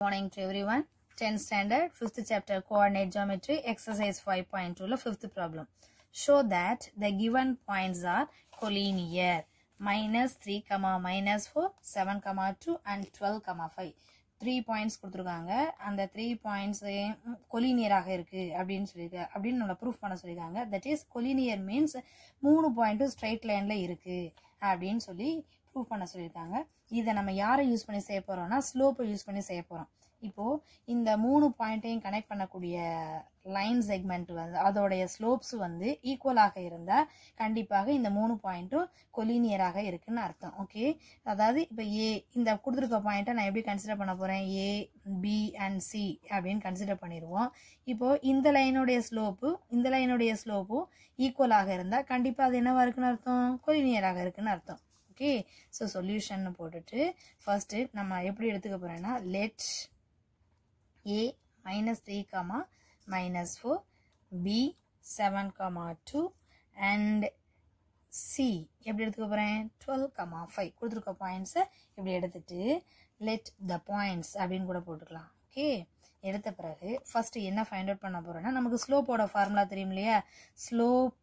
morning to everyone. 10th standard, 5th chapter coordinate geometry, exercise 5.2 la 5th problem. Show that the given points are collinear. Minus 3, comma minus 4, 7, comma 2 and 12, comma 5. Three points கொடுத்துருக்காங்க அந்த three points கொலினியராக இருக்கு அப்படின்னு சொல்லியிருக்காங்க அப்படின்னு நம்மளை proof பண்ண சொல்லியிருக்காங்க that is collinear means மூணு பாயிண்ட்டும் ஸ்ட்ரைட் லைன்ல இருக்கு அப்படின்னு சொல்லி ப்ரூவ் பண்ண சொல்லியிருக்காங்க இதை நம்ம யாரை யூஸ் பண்ணி செய்ய போறோம்னா ஸ்லோப்பை யூஸ் பண்ணி செய்ய போறோம் இப்போ இந்த மூணு பாயிண்ட்டையும் கனெக்ட் பண்ணக்கூடிய லைன் செக்மெண்ட் வந்து அதோடைய ஸ்லோப்ஸ் வந்து ஈக்குவலாக இருந்தா கண்டிப்பாக இந்த மூணு பாயிண்ட்டும் கொலினியராக இருக்குன்னு அர்த்தம் ஓகே அதாவது இப்போ ஏ இந்த கொடுத்துருக்க பாயிண்ட்டை நான் எப்படி கன்சிடர் பண்ண போறேன் ஏ பி அண்ட் சி அப்படின்னு கன்சிடர் பண்ணிடுவோம் இப்போ இந்த லைனுடைய ஸ்லோப்பு இந்த லைனுடைய ஸ்லோப்பும் ஈக்குவலாக இருந்தா கண்டிப்பா அது என்னவா இருக்குன்னு அர்த்தம் கொலினியராக இருக்குன்னு அர்த்தம் ஓகே ஸோ சொல்யூஷன் போட்டுட்டு ஃபர்ஸ்ட் நம்ம எப்படி எடுத்துக்க போறோம்னா let A minus three comma minus four B seven comma two and C எப்படி எடுத்துக்க போகிறேன் டுவெல் கமா ஃபைவ் கொடுத்துருக்க பாயிண்ட்ஸை இப்படி எடுத்துட்டு லெட் த பாயிண்ட்ஸ் அப்படின்னு கூட போட்டுக்கலாம் ஓகே எடுத்த பிறகு ஃபர்ஸ்ட் என்ன ஃபைண்ட் அவுட் பண்ண போறோம்னா நமக்கு ஸ்லோப்போட ஃபார்முலா தெரியும் இல்லையா ஸ்லோப்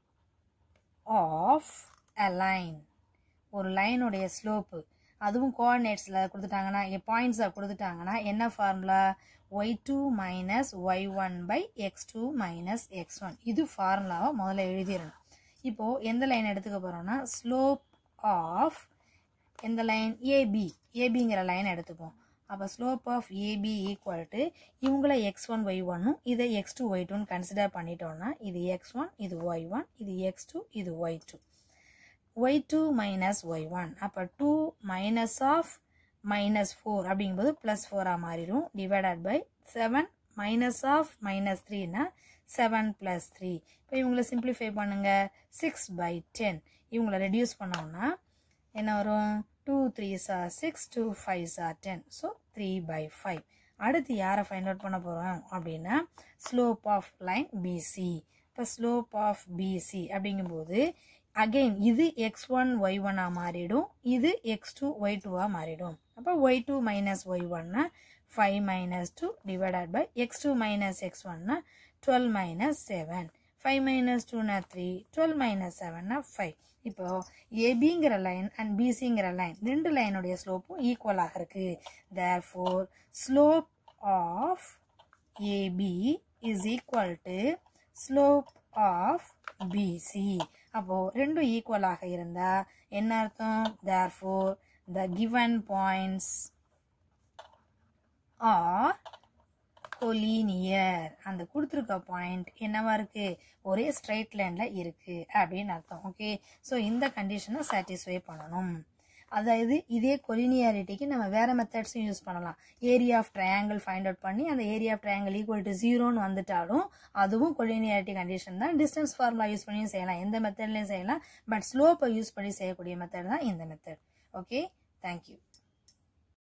ஆஃப் அ லைன் ஒரு லைனுடைய ஸ்லோப்பு அதுவும் கோஆர்டினேட்ஸில் கொடுத்துட்டாங்கன்னா பாயிண்ட்ஸை கொடுத்துட்டாங்கன்னா என்ன formula Y two minus Y one by X two minus X one இது ஃபார்முலாவை முதல்ல எழுதிடணும் இப்போ எந்த லைன் எடுத்துக்க போறோம்னா ஸ்லோப் ஆஃப் எந்த லைன் ஏபி ஏபிங்கிற லைன் எடுத்துப்போம் அப்போ slope of AB equal to இவங்கள எக்ஸ் ஒன் ஒய் ஒன்னும் இதை எக்ஸ் டூ ஒய் டூன்னு கன்சிடர் பண்ணிட்டோம்னா இது எக்ஸ் ஒன் இது ஒய் ஒன் இது எக்ஸ் டூ இது Y two Y two minus Y one அப்போ two minus of minus four அப்படிங்கும்போது ப்ளஸ் ஃபோராக மாறிடும் divided by seven minus of minus த்ரீனா செவன் ப்ளஸ் த்ரீ இப்போ இவங்களை சிம்பிளிஃபை பண்ணுங்க சிக்ஸ் பை டென் இவங்களை ரெடியூஸ் பண்ணோம்னா என்ன வரும் two three are six two five are ten so three by five அடுத்து யாரை ஃபைண்ட் அவுட் பண்ண போகிறோம் அப்படின்னா ஸ்லோப் ஆஃப் லைன் பிசி இப்போ ஸ்லோப் ஆஃப் பிசி அப்படிங்கும்போது அகெயின் இது எக்ஸ் ஒன் ஒய் ஒன்னா மாறிடும் இது எக்ஸ் டூ ஒய் டூவா மாறிடும் அப்போ ஒய் டூ மைனஸ் ஒய் ஒன்னா five minus two divided by X two minus X ஒன்னா twelve minus seven five minus டூனா த்ரீ டுவெல் மைனஸ் செவன்னா ஃபைவ் இப்போ ஏபிங்கிற லைன் அண்ட் பிசிங்கிற லைன் ரெண்டு லைனுடைய ஸ்லோப்பும் ஈக்குவலாக இருக்கு therefore slope of AB is equal to slope of BC அப்போ ரெண்டும் ஈக்குவலாக இருந்தா என்ன அர்த்தம் therefore the given points are collinear அந்த கொடுத்துருக்க பாயிண்ட் என்னவா இருக்கு ஒரே ஸ்ட்ரைட் லைன்ல இருக்கு அப்படின்னு அர்த்தம் ஓகே ஸோ இந்த கண்டிஷனை சாட்டிஸ்ஃபை பண்ணணும் அதாவது இதே கொலினியாரிட்டிக்கு நம்ம வேற மெத்தட்ஸும் யூஸ் பண்ணலாம் area of triangle find out பண்ணி அந்த area of triangle equal to ஜீரோன்னு வந்துட்டாலும் அதுவும் கொலினியாரிட்டி கண்டிஷன் தான் டிஸ்டன்ஸ் ஃபார்முலா யூஸ் பண்ணியும் செய்யலாம் எந்த மெத்தட்லையும் செய்யலாம் பட் ஸ்லோப்பை யூஸ் பண்ணி செய்யக்கூடிய மெத்தட் தான் இந்த மெத்தட் ஓகே தேங்க்யூ